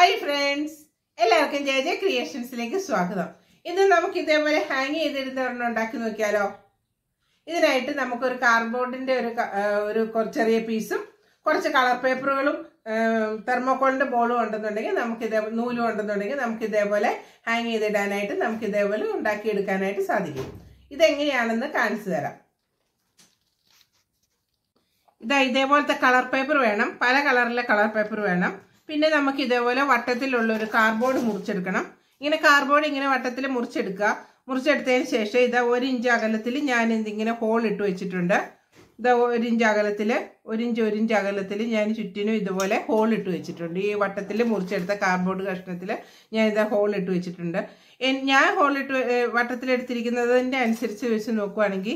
hi friends എല്ലാവർക്കും ജയ ജയ ക്രിയേഷൻസിലേക്ക് സ്വാഗതം ഇന്ന് നമുക്ക് ഇതേപോലെ ഹാങ് ചെയ്തിരുന്ന ഒരെണ്ണം ഉണ്ടാക്കി നോക്കിയാലോ ഇതിനായിട്ട് നമുക്കൊരു കാർഡ്ബോർഡിന്റെ ഒരു ക- ആ, ഒരു കൊ- ചെറിയ പീസും കുറച്ച് കളർ പേപ്പറുകളും തെർമോക്കോളിന്റെ ബോളും ഉണ്ടെന്നുണ്ടെങ്കിൽ നമുക്ക് ഇതേ നൂലും ഉണ്ടെന്നുണ്ടെങ്കിൽ നമുക്ക് ഇതേപോലെ ഹാങ് ചെയ്തിടാനായിട്ട് നമുക്ക് ഇതേപോലെ ഉണ്ടാക്കിയെടുക്കാനായിട്ട് സാധിക്കും ഇതെങ്ങനെയാണെന്ന് കാണിച്ചു തരാം ഇതാ ഇതേപോലത്തെ കളർ പേപ്പർ വേണം പല കളറിലെ കളർ പേപ്പർ വേണം പിന്നെ നമുക്ക് ഇതേപോലെ വട്ടത്തിലുള്ള ഒരു കാർഡ്ബോർഡ് മുറിച്ചെടുക്കണം ഇങ്ങനെ കാർഡ്ബോർഡ് ഇങ്ങനെ വട്ടത്തിൽ മുറിച്ചെടുക്കുക മുറിച്ചെടുത്തതിന് ശേഷം ഇതാ ഒരു ഇഞ്ച് അകലത്തിൽ ഞാൻ ഇതിങ്ങനെ ഹോൾ ഇട്ട് വെച്ചിട്ടുണ്ട് ഇതാ ഒരു ഇഞ്ച് അകലത്തിൽ ഒരു ഇഞ്ച് ഒരു ഇഞ്ച് അകലത്തിൽ ഞാൻ ചുറ്റിനും ഇതുപോലെ ഹോൾ ഇട്ട് വെച്ചിട്ടുണ്ട് ഈ വട്ടത്തിൽ മുറിച്ചെടുത്ത കാർഡ്ബോർഡ് കഷ്ണത്തിൽ ഞാൻ ഇതാ ഹോൾ ഇട്ട് വെച്ചിട്ടുണ്ട് എൻ- ഞാൻ ഹോൾ ഇട്ട് വട്ടത്തിലെടുത്തിരിക്കുന്നതിൻ്റെ അനുസരിച്ച് വെച്ച് നോക്കുവാണെങ്കിൽ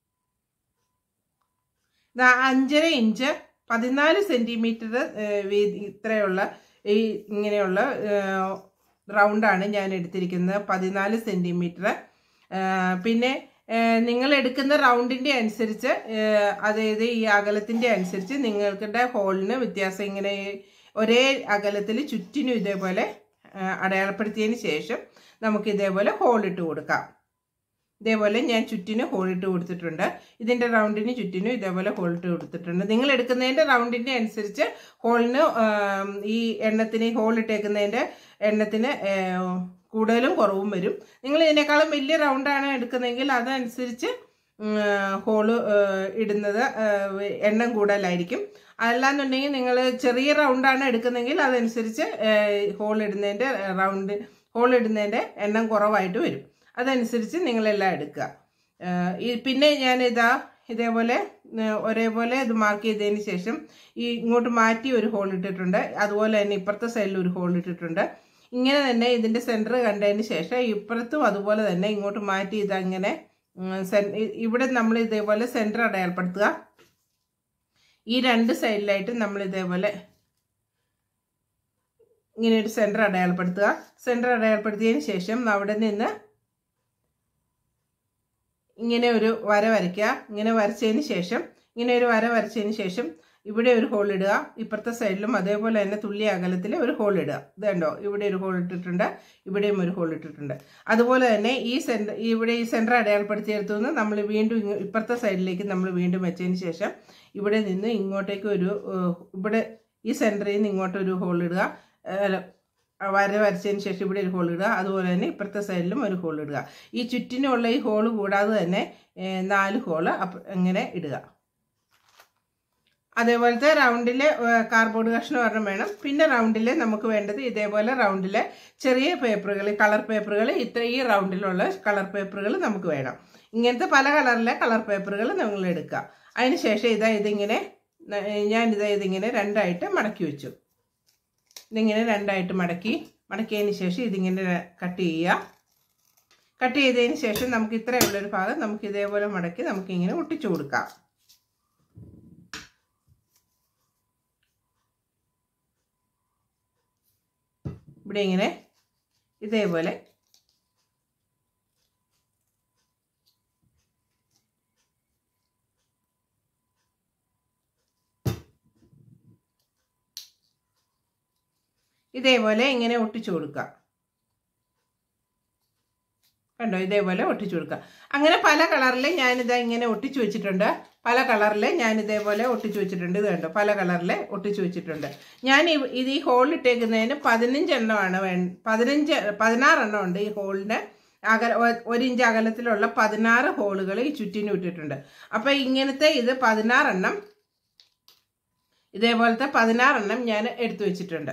ദാ അഞ്ചര ഇഞ്ച് പതിനാല് സെന്റിമീറ്റർ വീതി ഇത്രയുള്ള ഈ ഇങ്ങനെയുള്ള റൗണ്ടാണ് ഞാൻ എടുത്തിരിക്കുന്നത് പതിനാല് സെന്റിമീറ്റർ പിന്നെ ഏഹ്, നിങ്ങൾ എടുക്കുന്ന റൗണ്ടിന്റെ അനുസരിച്ച് ഏഹ്, അതായത് ഈ അകലത്തിന്റെ അനുസരിച്ച് നിങ്ങളുടെ ഹോളിന് വ്യത്യാസം ഇങ്ങനെ ഒരേ അകലത്തിൽ ചുറ്റിനും ഇതേപോലെ ഏഹ്, അടയാളപ്പെടുത്തിയതിന് ശേഷം നമുക്ക് ഇതേപോലെ ഹോൾ ഇട്ട് കൊടുക്കാം ഇതേപോലെ ഞാൻ ചുറ്റിന് ഹോളിട്ട് കൊടുത്തിട്ടുണ്ട് ഇതിന്റെ റൗണ്ടിന് ചുറ്റിനും ഇതേപോലെ ഹോളിട്ട് കൊടുത്തിട്ടുണ്ട് നിങ്ങൾ എടുക്കുന്നതിന്റെ റൗണ്ടിന്റെ അനുസരിച്ച് ഹോളിന് ആം, ഈ എണ്ണത്തിന് ഹോളിട്ടേക്കുന്നതിന്റെ എണ്ണത്തിന് ഏ, കൂടുതലും കുറവും വരും നിങ്ങൾ ഇതിനേക്കാളും വലിയ റൗണ്ടാണ് എടുക്കുന്നതെങ്കിൽ അതനുസരിച്ച് ഉം, ഹോള് ഏ, ഇടുന്നത് ഏ, എണ്ണം കൂടുതലായിരിക്കും അല്ലാന്നുണ്ടെങ്കിൽ നിങ്ങൾ ചെറിയ റൗണ്ടാണ് എടുക്കുന്നതെങ്കിൽ അതനുസരിച്ച് ഏ, ഹോൾ ഇടുന്നതിന്റെ റൗണ്ട് ഹോൾ ഇടുന്നതിന്റെ എണ്ണം കുറവായിട്ട് വരും അതനുസരിച്ച് നിങ്ങളെല്ലാം എടുക്കുക ഏഹ് ഈ പിന്നെ ഞാൻ ഇതാ ഇതേപോലെ ഏഹ് ഒരേപോലെ ഇത് മാർക്ക് ചെയ്തതിന് ശേഷം ഈ ഇങ്ങോട്ട് മാറ്റി ഒരു ഹോൾ ഇട്ടിട്ടുണ്ട് അതുപോലെ തന്നെ ഇപ്പുറത്തെ സൈഡിൽ ഒരു ഹോൾ ഇട്ടിട്ടുണ്ട് ഇങ്ങനെ തന്നെ ഇതിന്റെ സെന്റർ കണ്ടതിന് ശേഷം ഇപ്പുറത്തും അതുപോലെ തന്നെ ഇങ്ങോട്ട് മാറ്റി ഇതങ്ങനെ ഉം, സെൻ- ഇ- ഇവിടെ നമ്മൾ ഇതേപോലെ സെന്റർ അടയാളപ്പെടുത്തുക ഈ രണ്ട് സൈഡിലായിട്ട് നമ്മൾ ഇതേപോലെ ഇങ്ങനെ ഒരു സെന്റർ അടയാളപ്പെടുത്തുക സെന്റർ അടയാളപ്പെടുത്തിയതിന് ശേഷം അവിടെ നിന്ന് ഇങ്ങനെ ഒരു വര വരയ്ക്കുക ഇങ്ങനെ വരച്ചതിന് ശേഷം ഇങ്ങനെ ഒരു വര വരച്ചതിന് ശേഷം ഇവിടെ ഒരു ഹോൾ ഇടുക ഇപ്പുറത്തെ സൈഡിലും അതേപോലെ തന്നെ തുല്യ അകലത്തിൽ ഒരു ഹോൾ ഇടുക ഇത് കണ്ടോ ഇവിടെ ഒരു ഹോൾ ഇട്ടിട്ടുണ്ട് ഇവിടെയും ഒരു ഹോൾ ഇട്ടിട്ടുണ്ട് അതുപോലെ തന്നെ ഈ സെൻറ്റർ ഇവിടെ ഈ സെൻറ്റർ അടയാളപ്പെടുത്തിയെടുത്തു നിന്ന് നമ്മൾ വീണ്ടും ഇങ്ങ് ഇപ്പുറത്തെ സൈഡിലേക്ക് നമ്മൾ വീണ്ടും വെച്ചതിന് ശേഷം ഇവിടെ നിന്ന് ഇങ്ങോട്ടേക്ക് ഒരു ഏഹ്, ഇവിടെ ഈ സെൻറ്ററിൽ നിന്ന് ഇങ്ങോട്ട് ഒരു ഹോൾ ഇടുക ഏഹ്, വര വരച്ചതിന് ശേഷം ഇവിടെ ഒരു ഹോൾ ഇടുക അതുപോലെ തന്നെ ഇപ്പുറത്തെ സൈഡിലും ഒരു ഹോൾ ഇടുക ഈ ചുറ്റിനുള്ള ഈ ഹോള് കൂടാതെ തന്നെ ഏഹ്, നാല് ഹോള് അപ്പ ഇങ്ങനെ ഇടുക അതേപോലത്തെ റൗണ്ടിലെ കാർഡ്ബോർഡ് കഷ്ണം ഒരെണ്ണം വേണം പിന്നെ റൗണ്ടിൽ നമുക്ക് വേണ്ടത് ഇതേപോലെ റൗണ്ടിലെ ചെറിയ പേപ്പറുകൾ കളർ പേപ്പറുകൾ ഇത്ര ഈ റൗണ്ടിലുള്ള കളർ പേപ്പറുകൾ നമുക്ക് വേണം ഇങ്ങനത്തെ പല കളറിലെ കളർ പേപ്പറുകൾ നിങ്ങൾ എടുക്കുക അതിന് ശേഷം ഇതാ ഇതിങ്ങനെ ന- ഞാനിതാ ഇതിങ്ങനെ രണ്ടായിട്ട് മടക്കി വെച്ചു ഇതിങ്ങനെ രണ്ടായിട്ട് മടക്കി മടക്കിയതിന് ശേഷം ഇതിങ്ങനെ കട്ട് ചെയ്യുക കട്ട് ചെയ്തതിന് ശേഷം നമുക്ക് ഇത്രയുള്ളൊരു ഭാഗം നമുക്ക് ഇതേപോലെ മടക്കി നമുക്ക് ഇങ്ങനെ ഒട്ടിച്ചു കൊടുക്കാം ഇവിടെ ഇങ്ങനെ ഇതേപോലെ ഇതേപോലെ ഇങ്ങനെ ഒട്ടിച്ചു കൊടുക്കുക കണ്ടോ ഇതേപോലെ ഒട്ടിച്ചു കൊടുക്കുക അങ്ങനെ പല കളറിൽ ഞാനിതാ ഇങ്ങനെ ഒട്ടിച്ചു വെച്ചിട്ടുണ്ട് പല കളറിൽ ഞാൻ ഇതേപോലെ ഒട്ടിച്ചു വെച്ചിട്ടുണ്ട് ഇത് കണ്ടോ പല കളറിൽ ഒട്ടിച്ചു വെച്ചിട്ടുണ്ട് ഞാൻ ഈ- ഇത് ഈ ഹോൾ ഇട്ടേക്കുന്നതിന് പതിനഞ്ച് എണ്ണമാണ് വേ പതിനഞ്ച് പതിനാറെണ്ണം ഉണ്ട് ഈ ഹോളിന് അകല ഒ- ഒരു ഇഞ്ച് അകലത്തിലുള്ള പതിനാറ് ഹോളുകൾ ഈ ചുറ്റിനും ഇട്ടിട്ടുണ്ട് അപ്പൊ ഇങ്ങനത്തെ ഇത് പതിനാറെണ്ണം ഇതേപോലത്തെ പതിനാറെണ്ണം ഞാൻ എടുത്തു വെച്ചിട്ടുണ്ട്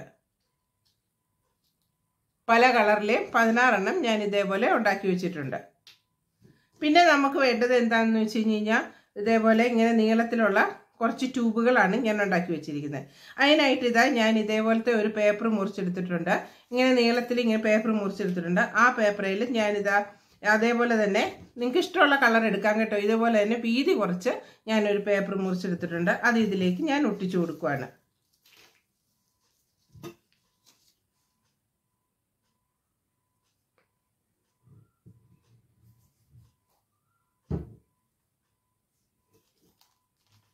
പല കളറിലെയും പതിനാറെണ്ണം ഞാൻ ഇതേപോലെ ഉണ്ടാക്കി വെച്ചിട്ടുണ്ട് പിന്നെ നമുക്ക് വേണ്ടത് എന്താണെന്ന് വെച്ച് കഴിഞ്ഞ് കഴിഞ്ഞാൽ ഇതേപോലെ ഇങ്ങനെ നീളത്തിലുള്ള കുറച്ച് ട്യൂബുകളാണ് ഞാൻ ഉണ്ടാക്കി വെച്ചിരിക്കുന്നത് അതിനായിട്ട് ഇതാ ഞാൻ ഇതേപോലത്തെ ഒരു പേപ്പർ മുറിച്ചെടുത്തിട്ടുണ്ട് ഇങ്ങനെ നീളത്തിൽ ഇങ്ങനെ പേപ്പർ മുറിച്ചെടുത്തിട്ടുണ്ട് ആ പേപ്പറിൽ ഞാനിതാ അതേപോലെ തന്നെ നിങ്ങൾക്ക് ഇഷ്ടമുള്ള കളർ എടുക്കാം കേട്ടോ ഇതേപോലെ തന്നെ വീതി കുറച്ച് ഞാനൊരു പേപ്പർ മുറിച്ചെടുത്തിട്ടുണ്ട് അത് ഇതിലേക്ക് ഞാൻ ഒട്ടിച്ചു കൊടുക്കുവാണ്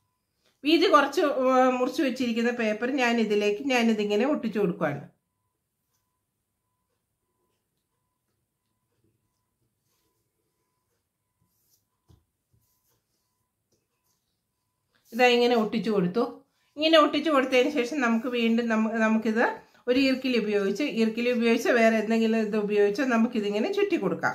വീതി കുറച്ച് ഏർ, മുറിച്ച് വെച്ചിരിക്കുന്ന പേപ്പർ ഞാൻ ഇതിലേക്ക് ഞാൻ ഇതിങ്ങനെ ഒട്ടിച്ചു കൊടുക്കുകയാണ് ഇതാ ഇങ്ങനെ ഒട്ടിച്ചു കൊടുത്തു ഇങ്ങനെ ഒട്ടിച്ചു കൊടുത്തതിന് ശേഷം നമുക്ക് വീണ്ടും നമ്മ നമുക്കിത് ഒരു ഈർക്കിലി ഉപയോഗിച്ച് ഈർക്കിലി ഉപയോഗിച്ച് വേറെ എന്തെങ്കിലും ഇത് ഉപയോഗിച്ച് നമുക്കിതിങ്ങനെ ചുറ്റി കൊടുക്കാം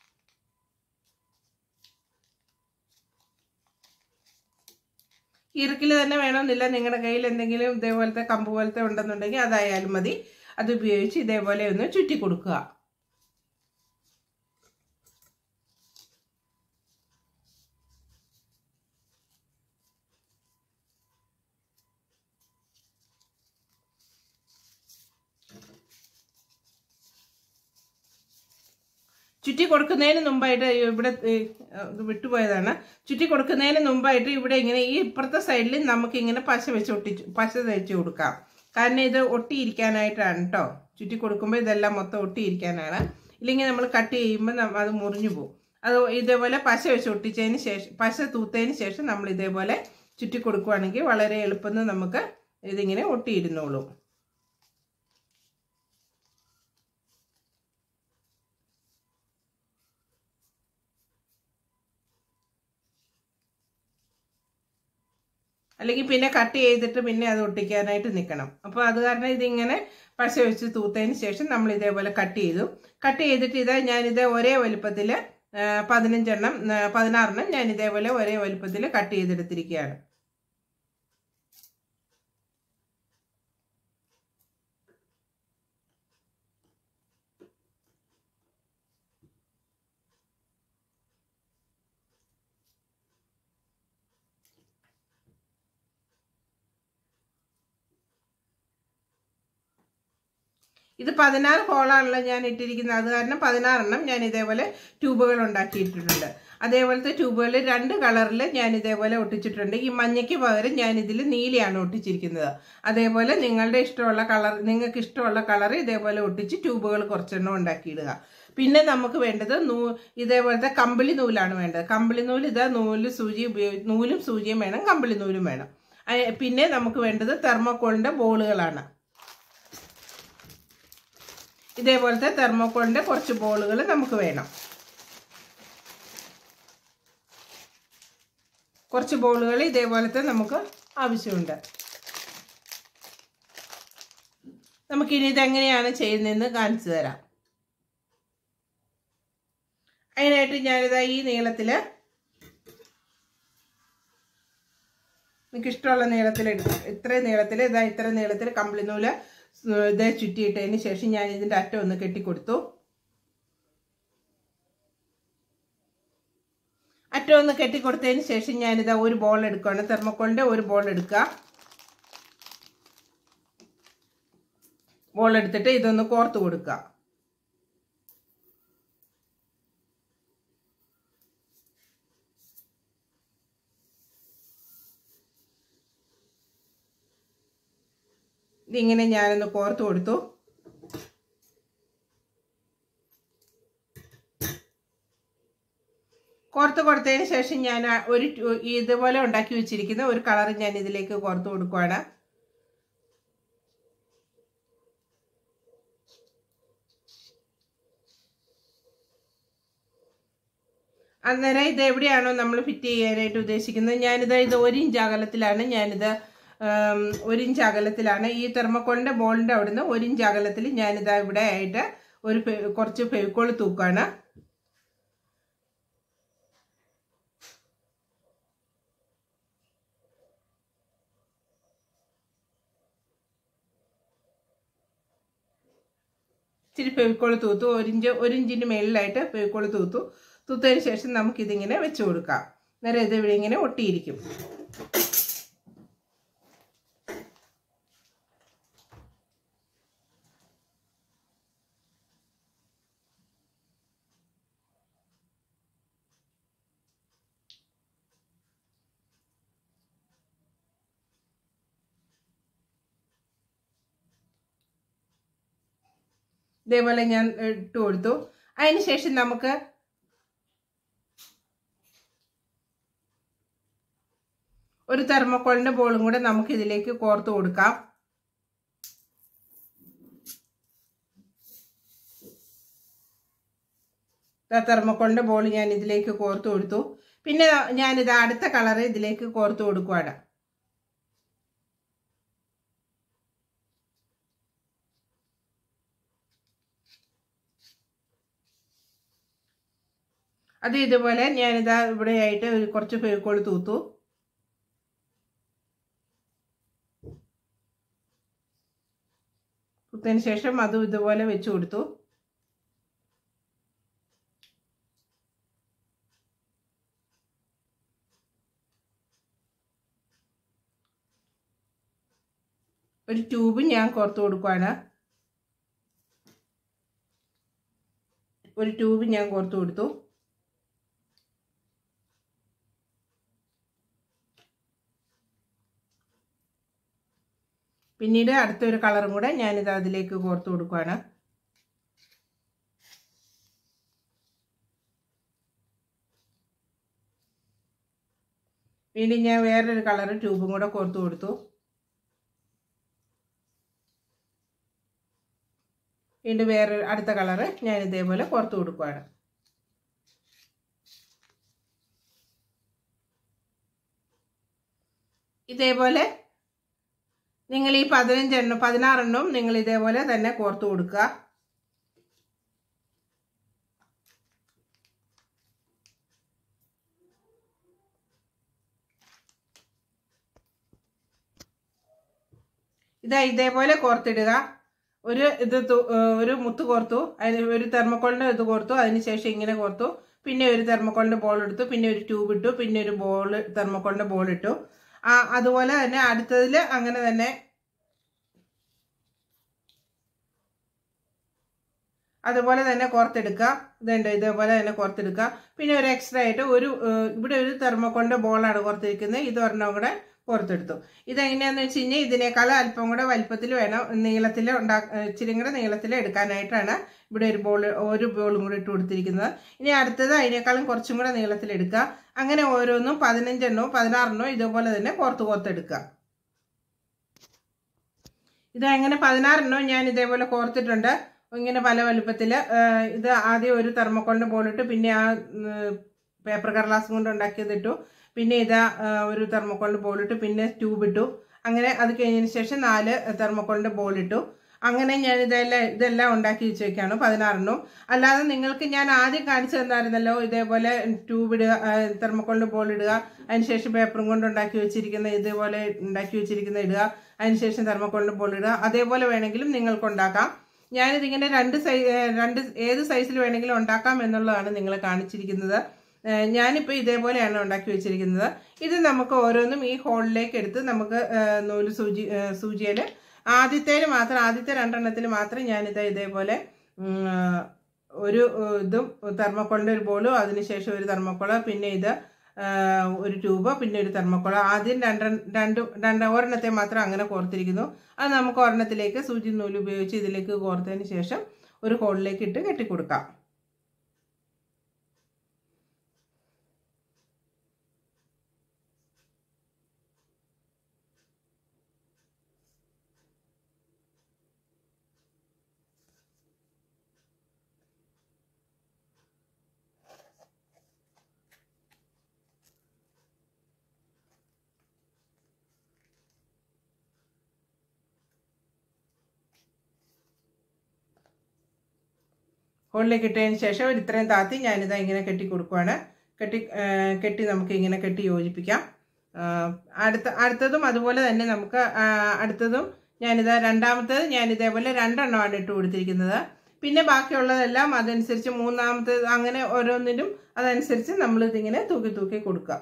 ഈർക്കിലി തന്നെ വേണമെന്നില്ല നിങ്ങളുടെ കയ്യിൽ എന്തെങ്കിലും ഇതേപോലത്തെ കമ്പ് പോലത്തെ ഉണ്ടെന്നുണ്ടെങ്കിൽ അതായാലും മതി അത് ഉപയോഗിച്ച് ഇതേപോലെ ഒന്ന് ചുറ്റി കൊടുക്കുക ചുറ്റി കൊടുക്കുന്നതിന് മുമ്പായിട്ട് ഇവിടെ ഏ, ഇത് വിട്ടുപോയതാണ് ചുറ്റി കൊടുക്കുന്നതിന് മുമ്പായിട്ട് ഇവിടെ ഇങ്ങനെ ഈ ഇപ്പുറത്തെ സൈഡിൽ നമുക്ക് ഇങ്ങനെ പശ വെച്ച് ഒട്ടിച്ച് പശ തേച്ച് കൊടുക്കാം കാരണം ഇത് ഒട്ടിയിരിക്കാനായിട്ടാണ് കേട്ടോ ചുറ്റി കൊടുക്കുമ്പോൾ ഇതെല്ലാം മൊത്തം ഒട്ടിയിരിക്കാനാണ് ഇല്ലെങ്കിൽ നമ്മൾ കട്ട് ചെയ്യുമ്പോൾ നമ്മ- അത് മുറിഞ്ഞു പോകും അത് ഇതേപോലെ പശ വെച്ച് ഒട്ടിച്ചതിന് ശേഷം പശ തൂത്തതിന് ശേഷം നമ്മൾ ഇതേപോലെ ചുറ്റി കൊടുക്കുകയാണെങ്കിൽ വളരെ എളുപ്പത്തിൽ നമുക്ക് ഇതിങ്ങനെ ഒട്ടിയിരുന്നോളും അല്ലെങ്കിൽ പിന്നെ കട്ട് ചെയ്തിട്ട് പിന്നെ അത് ഒട്ടിക്കാനായിട്ട് നിൽക്കണം അപ്പോൾ അത് കാരണം ഇതിങ്ങനെ പശ വെച്ച് തൂത്തതിന് ശേഷം നമ്മൾ ഇതേപോലെ കട്ട് ചെയ്തു കട്ട് ചെയ്തിട്ട് ഇത് ഞാനിത് ഒരേ വലുപ്പത്തിൽ പതിനഞ്ചെണ്ണം ആ, പതിനാറെണ്ണം ഞാൻ ഇതേപോലെ ഒരേ വലുപ്പത്തിൽ കട്ട് ചെയ്തെടുത്തിരിക്കുകയാണ് ഇത് പതിനാറ് ഹോളാണല്ലോ ഞാൻ ഇട്ടിരിക്കുന്നത് അത് കാരണം പതിനാറെണ്ണം ഞാൻ ഇതേപോലെ ട്യൂബുകൾ ഉണ്ടാക്കിയിട്ടിട്ടുണ്ട് അതേപോലത്തെ ട്യൂബുകൾ രണ്ട് കളറിൽ ഞാൻ ഇതേപോലെ ഒട്ടിച്ചിട്ടുണ്ട് ഈ മഞ്ഞയ്ക്ക് പകരം ഞാൻ ഇതിൽ നീലയാണ് ഒട്ടിച്ചിരിക്കുന്നത് അതേപോലെ നിങ്ങളുടെ ഇഷ്ടമുള്ള കളർ നിങ്ങൾക്ക് ഇഷ്ടമുള്ള കളർ ഇതേപോലെ ഒട്ടിച്ച് ട്യൂബുകൾ കുറച്ചെണ്ണം ഉണ്ടാക്കിയിടുക പിന്നെ നമുക്ക് വേണ്ടത് നൂ ഇതേപോലത്തെ കമ്പിളി നൂലാണ് വേണ്ടത് കമ്പിളി നൂല് ഇതാ നൂല് സൂചി ഉപയോഗി നൂലും സൂചിയും വേണം കമ്പിളി നൂലും വേണം അയ- പിന്നെ നമുക്ക് വേണ്ടത് തെർമോക്കോളിൻ്റെ ബോളുകളാണ് ഇതേപോലത്തെ തെർമോക്കോളിന്റെ കുറച്ച് ബോളുകൾ നമുക്ക് വേണം കുറച്ച് ബോളുകൾ ഇതേപോലത്തെ നമുക്ക് ആവശ്യമുണ്ട് നമുക്കിനി ഇതെങ്ങനെയാണ് ചെയ്യുന്നതെന്ന് കാണിച്ചു തരാം അതിനായിട്ട് ഞാനിതാ ഈ നീളത്തില് നിങ്ങൾക്ക് ഇഷ്ടമുള്ള നീളത്തിൽ എടുക്കാം ഇത്രയും നീളത്തിൽ ഇതാ ഇത്ര നീളത്തിൽ കമ്പിളി നൂല് ഇത് ചുറ്റിയിട്ടതിന് ശേഷം ഞാൻ ഇതിൻ്റെ അറ്റം ഒന്ന് കെട്ടിക്കൊടുത്തു അറ്റം ഒന്ന് കെട്ടിക്കൊടുത്തതിന് ശേഷം ഞാനിതാ ഒരു ബോൾ എടുക്കുകയാണ് തെർമക്കോളിൻ്റെ ഒരു ബോൾ എടുക്കുക ബോൾ എടുത്തിട്ട് ഇതൊന്ന് കോർത്ത് കൊടുക്കുക ഇതിങ്ങനെ ഞാനൊന്ന് കോർത്ത് കൊടുത്തു കോർത്ത് കൊടുത്തതിന് ശേഷം ഞാൻ ആ ഒരു ടു- ഇതുപോലെ ഉണ്ടാക്കി വെച്ചിരിക്കുന്ന ഒരു കളർ ഞാൻ ഇതിലേക്ക് കോർത്ത് കൊടുക്കുവാണ് അന്നേരം ഇത് എവിടെയാണോ നമ്മൾ ഫിറ്റ് ചെയ്യാനായിട്ട് ഉദ്ദേശിക്കുന്നത് ഞാനിത് ഇത് ഒരു ഇഞ്ച് അകലത്തിലാണ് ഞാനിത് ഉം, ഒരു ഇഞ്ച് അകലത്തിലാണ് ഈ തെർമക്കോളിൻ്റെ ബോളിൻ്റെ അവിടുന്ന് ഒരു ഇഞ്ച് അകലത്തിൽ ഞാനിത് ഇവിടെ ആയിട്ട് ഒരു ഫെ- കുറച്ച് ഫെവിക്കോൾ തൂക്കാണ് ഇച്ചിരി ഫെവിക്കോൾ തൂത്തു ഒരു ഇഞ്ച് ഒരു ഇഞ്ചിൻ്റെ മേളിലായിട്ട് ഫെവിക്കോൾ തൂത്തു തൂത്തതിന് ശേഷം നമുക്കിതിങ്ങനെ വെച്ച് കൊടുക്കാം നേരെ ഇത് ഇവിടെ ഇങ്ങനെ ഒട്ടിയിരിക്കും ഇതേപോലെ ഞാൻ ഇട്ട് കൊടുത്തു അതിന് ശേഷം നമുക്ക് ഒരു തെർമോക്കോളിന്റെ ബോളും കൂടെ നമുക്ക് ഇതിലേക്ക് കോർത്ത് കൊടുക്കാം തെർമോക്കോളിന്റെ ബോൾ ഞാൻ ഇതിലേക്ക് കോർത്ത് കൊടുത്തു പിന്നെ ഞാനിത് അടുത്ത കളർ ഇതിലേക്ക് കോർത്ത് കൊടുക്കുവാണ് അത് ഇതുപോലെ ഞാനിതാ ഇവിടെയായിട്ട് ഒരു കുറച്ച് ഫേക്കോൾ തൂത്തു കുത്തതിന് ശേഷം അതും ഇതുപോലെ വെച്ച് കൊടുത്തു ഒരു ട്യൂബ് ഞാൻ കോർത്ത് കൊടുക്കുകയാണ് ഒരു ട്യൂബ് ഞാൻ കോർത്ത് കൊടുത്തു പിന്നീട് അടുത്തൊരു കളറും കൂടെ ഞാനിത് അതിലേക്ക് കോർത്ത് കൊടുക്കുകയാണ് വീണ്ടും ഞാൻ വേറൊരു കളർ ട്യൂബും കൂടെ കോർത്ത് കൊടുത്തു വീണ്ടും വേറെ അടുത്ത കളറ് ഞാൻ ഇതേപോലെ കോർത്ത് കൊടുക്കുകയാണ് ഇതേപോലെ നിങ്ങൾ ഈ പതിനഞ്ചെണ്ണം പതിനാറെണ്ണവും നിങ്ങൾ ഇതേപോലെ തന്നെ കോർത്ത് കൊടുക്കുക ഇതാ ഇതേപോലെ കോർത്തിടുക ഒരു ഇത് തു- ഏഹ് ഒരു മുത്ത് കോർത്തു അതിന് ഒരു തെർമക്കോളിന്റെ ഇത് കോർത്തു അതിനുശേഷം ഇങ്ങനെ കോർത്തു പിന്നെ ഒരു തെർമക്കോളിന്റെ ബോൾ എടുത്തു പിന്നെ ഒരു ട്യൂബ് ഇട്ടു പിന്നെ ഒരു ബോൾ തെർമക്കോളിന്റെ ബോൾ ഇട്ടു ആ അതുപോലെ തന്നെ അടുത്തതിൽ അങ്ങനെ തന്നെ അതുപോലെ തന്നെ കോർത്തെടുക്കുക ഇതുണ്ട് ഇതേപോലെ തന്നെ കോർത്തെടുക്കുക പിന്നെ ഒരു എക്സ്ട്രാ ആയിട്ട് ഒരു ഏഹ്, ഇവിടെ ഒരു തെർമോക്കോളിന്റെ ബോളാണ് കോർത്തിരിക്കുന്നത് ഇത് ഒരെണ്ണം കൂടെ കോർത്തെടുത്തു ഇതെങ്ങനെയാന്ന് വെച്ച് കഴിഞ്ഞാൽ ഇതിനേക്കാൾ അല്പം കൂടെ വലിപ്പത്തിൽ വേണം നീളത്തിൽ ഉണ്ടാ ഇച്ചിരി കൂടെ നീളത്തിൽ എടുക്കാനായിട്ടാണ് ഇവിടെ ഒരു ബോൾ ഒരു ബോളും കൂടെ ഇട്ട് കൊടുത്തിരിക്കുന്നത് ഇനി അടുത്തത് അതിനേക്കാളും കുറച്ചും കൂടെ നീളത്തിൽ എടുക്കുക അങ്ങനെ ഓരോന്നും പതിനഞ്ചെണ്ണോ പതിനാറെണ്ണോ ഇതുപോലെ തന്നെ കോർത്ത് കോർത്തെടുക്കുക ഇത് അങ്ങനെ പതിനാറെണ്ണോ ഞാൻ ഇതേപോലെ കോർത്തിട്ടുണ്ട് ഇങ്ങനെ പല വലുപ്പത്തിൽ ഇത് ആദ്യം ഒരു തെർമോക്കോളിന്റെ ബോളിട്ട് പിന്നെ ആ പേപ്പർ കടലാസ് കൊണ്ട് ഉണ്ടാക്കിയത് ഇട്ടു പിന്നെ ഇതാ ആ, ഒരു തെർമോക്കോളിന്റെ ബോളിട്ട് പിന്നെ ട്യൂബ് ഇട്ടു അങ്ങനെ അത് കഴിഞ്ഞതിന് ശേഷം നാല് തെർമോക്കോളിന്റെ ബോൾ ഇട്ടു അങ്ങനെ ഞാൻ ഇതെല്ലാം ഇതെല്ലാം ഉണ്ടാക്കി വെച്ചേക്കാണ് പതിനാറെണ്ണം അല്ലാതെ നിങ്ങൾക്ക് ഞാൻ ആദ്യം കാണിച്ചു തന്നായിരുന്നല്ലോ ഇതേപോലെ ട്യൂബ് ഇടുക തെർമോക്കോളിന്റെ ബോൾ ഇടുക അതിനുശേഷം പേപ്പറും കൊണ്ട് ഉണ്ടാക്കി വെച്ചിരിക്കുന്ന ഇതേപോലെ ഉണ്ടാക്കി വെച്ചിരിക്കുന്ന ഇടുക അതിനുശേഷം തെർമോക്കോളിന്റെ ബോൾ ഇടുക അതേപോലെ വേണമെങ്കിലും നിങ്ങൾക്ക് ഉണ്ടാക്കാം ഞാനിതിങ്ങനെ രണ്ട് സൈ ഏഹ് രണ്ട് ഏത് സൈസിൽ വേണമെങ്കിലും ഉണ്ടാക്കാം എന്നുള്ളതാണ് നിങ്ങളെ കാണിച്ചിരിക്കുന്നത് ഏഹ് ഞാനിപ്പോൾ ഇതേപോലെയാണ് ഉണ്ടാക്കി വെച്ചിരിക്കുന്നത് ഇത് നമുക്ക് ഓരോന്നും ഈ ഹോളിലേക്ക് എടുത്ത് നമുക്ക് ഏഹ് നൂല് സൂചി സൂചിയിൽ ആദ്യത്തേല് മാത്രം ആദ്യത്തെ രണ്ടെണ്ണത്തിൽ മാത്രം ഞാനിത് ഇതേപോലെ ഉം, ആ, ഒരു ഏഹ്, ഇതും തെർമോക്കോളിൻ്റെ ഒരു ബോളും അതിനുശേഷം ഒരു തെർമോക്കോള് പിന്നെ ഇത് ആ, ഒരു ട്യൂബ് പിന്നെ ഒരു തെർമോക്കോള് ആദ്യം രണ്ട് രണ്ട് രണ്ട് ഒരെണ്ണത്തെ മാത്രം അങ്ങനെ കോർത്തിരിക്കുന്നു അത് നമുക്ക് ഒരെണ്ണത്തിലേക്ക് സൂചി നൂല് ഉപയോഗിച്ച് ഇതിലേക്ക് കോർത്തതിന് ശേഷം ഒരു ഹോളിലേക്ക് ഇട്ട് കെട്ടിക്കൊടുക്കാം ഹോളിലേക്ക് ഇട്ടതിന് ശേഷം ഒരു ഇത്രയും താത്തി ഞാനിതാ ഇങ്ങനെ കെട്ടി കൊടുക്കുവാണ് കെട്ടി ആ, കെട്ടി നമുക്ക് ഇങ്ങനെ കെട്ടി യോജിപ്പിക്കാം ആ, അടുത്ത അടുത്തതും അതുപോലെ തന്നെ നമുക്ക് ആ, അടുത്തതും ഞാനിതാ രണ്ടാമത്തേത് ഞാൻ ഇതേപോലെ രണ്ടെണ്ണമാണ് ഇട്ട് കൊടുത്തിരിക്കുന്നത് പിന്നെ ബാക്കിയുള്ളതെല്ലാം അതനുസരിച്ച് മൂന്നാമത്തേത് അങ്ങനെ ഓരോന്നിനും അതനുസരിച്ച് നമ്മൾ ഇതിങ്ങനെ തൂക്കി തൂക്കി കൊടുക്കുക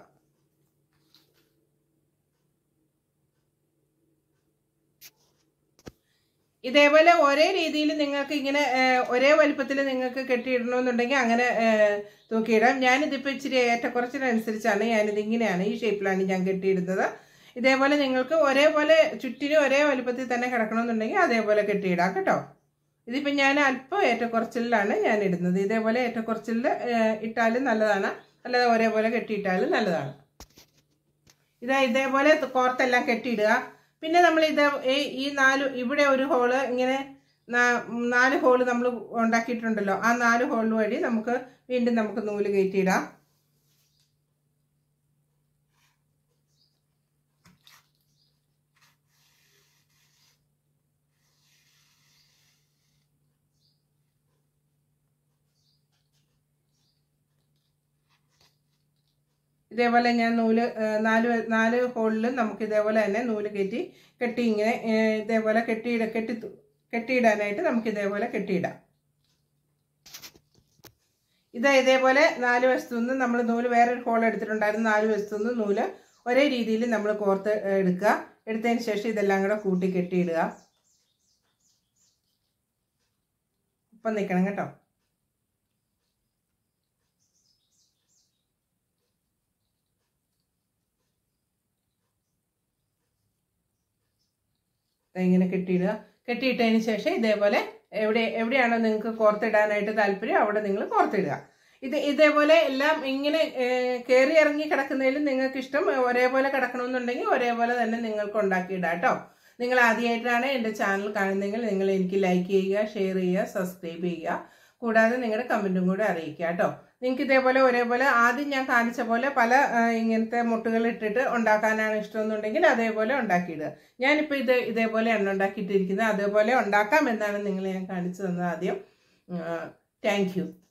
ഇതേപോലെ ഒരേ രീതിയിൽ നിങ്ങൾക്ക് ഇങ്ങനെ ഏഹ്, ഒരേ വലിപ്പത്തിൽ നിങ്ങൾക്ക് കെട്ടിയിടണമെന്നുണ്ടെങ്കിൽ അങ്ങനെ ഏഹ്, തൂക്കിയിടാം ഞാനിതിപ്പോൾ ഇച്ചിരി ഏറ്റക്കുറച്ചിനനുസരിച്ചാണ് ഞാനിത് ഇങ്ങനെയാണ് ഈ ഷേപ്പിലാണ് ഞാൻ കെട്ടിയിടുന്നത് ഇതേപോലെ നിങ്ങൾക്ക് ഒരേപോലെ ചുറ്റിനും ഒരേ വലിപ്പത്തിൽ തന്നെ കിടക്കണമെന്നുണ്ടെങ്കിൽ അതേപോലെ കെട്ടിയിടാം കേട്ടോ ഇതിപ്പോൾ ഞാൻ അല്പം ഏറ്റക്കുറച്ചിലാണ് ഞാൻ ഇടുന്നത് ഇതേപോലെ ഏറ്റക്കുറച്ചിലിൽ ഇട്ടാലും നല്ലതാണ് അല്ലാതെ ഒരേപോലെ കെട്ടിയിട്ടാലും നല്ലതാണ് ഇതാ ഇതേപോലെ കോർത്തെല്ലാം കെട്ടിയിടുക പിന്നെ നമ്മൾ ഇത് ഈ- ഈ നാല് ഇവിടെ ഒരു ഹോള് ഇങ്ങനെ നാ- നാല് ഹോള് നമ്മൾ ഉണ്ടാക്കിയിട്ടുണ്ടല്ലോ ആ നാല് ഹോൾ വഴി നമുക്ക് വീണ്ടും നമുക്ക് നൂല് കയറ്റിയിടാം ഇതേപോലെ ഞാൻ നൂല് ആ, നാല് വ- നാല് ഹോളിലും നമുക്ക് ഇതേപോലെ തന്നെ നൂല് കയറ്റി കെട്ടി ഇങ്ങനെ ഏ, ഇതേപോലെ കെട്ടിയിട കെട്ടി തു- കെട്ടിയിടാനായിട്ട് നമുക്ക് ഇതേപോലെ കെട്ടിയിടാം ഇത് ഇതേപോലെ നാല് വശത്തു നിന്ന് നമ്മൾ നൂല് വേറൊരു ഹോൾ എടുത്തിട്ടുണ്ടായിരുന്നു നാല് വശത്തു നിന്ന് നൂല് ഒരേ രീതിയിൽ നമ്മൾ കോർത്ത് എടുക്കുക എടുത്തതിന് ശേഷം ഇതെല്ലാം കൂടെ കൂട്ടി കെട്ടിയിടുക ഇപ്പം നിൽക്കണം കേട്ടോ ദേ ഇങ്ങനെ കെട്ടിയിടുക കെട്ടിയിട്ടതിന് ശേഷം ഇതേപോലെ എവിടെ എവിടെയാണോ നിങ്ങൾക്ക് കോർത്തിടാനായിട്ട് താല്പര്യം അവിടെ നിങ്ങൾ കോർത്തിടുക ഇത് ഇതേപോലെ എല്ലാം ഇങ്ങനെ കയറി ഇറങ്ങി കിടക്കുന്നതിലും നിങ്ങൾക്ക് ഇഷ്ടം ഒരേപോലെ കിടക്കണമെന്നുണ്ടെങ്കിൽ ഒരേപോലെ തന്നെ നിങ്ങൾക്ക് ഉണ്ടാക്കിയിടാം കേട്ടോ നിങ്ങൾ ആദ്യമായിട്ടാണ് എൻ്റെ ചാനൽ കാണുന്നതെങ്കിൽ നിങ്ങൾ എനിക്ക് ലൈക്ക് ചെയ്യുക ഷെയർ ചെയ്യുക സബ്സ്ക്രൈബ് ചെയ്യുക കൂടാതെ നിങ്ങളുടെ കമൻറ്റും കൂടെ അറിയിക്കുക കേട്ടോ നിങ്ങൾക്ക് ഇതേപോലെ ഒരേപോലെ ആദ്യം ഞാൻ കാണിച്ച പോലെ പല ആ, ഇങ്ങനത്തെ മുട്ടുകൾ ഇട്ടിട്ട് ഉണ്ടാക്കാനാണ് ഇഷ്ടമെന്നുണ്ടെങ്കിൽ അതേപോലെ ഉണ്ടാക്കിയിടുക ഞാനിപ്പോൾ ഇത് ഇതേപോലെയാണ് ഉണ്ടാക്കിയിട്ടിരിക്കുന്നത് അതേപോലെ ഉണ്ടാക്കാം എന്നാണ് നിങ്ങൾ ഞാൻ കാണിച്ചു തന്നത് ആദ്യം താങ്ക് യു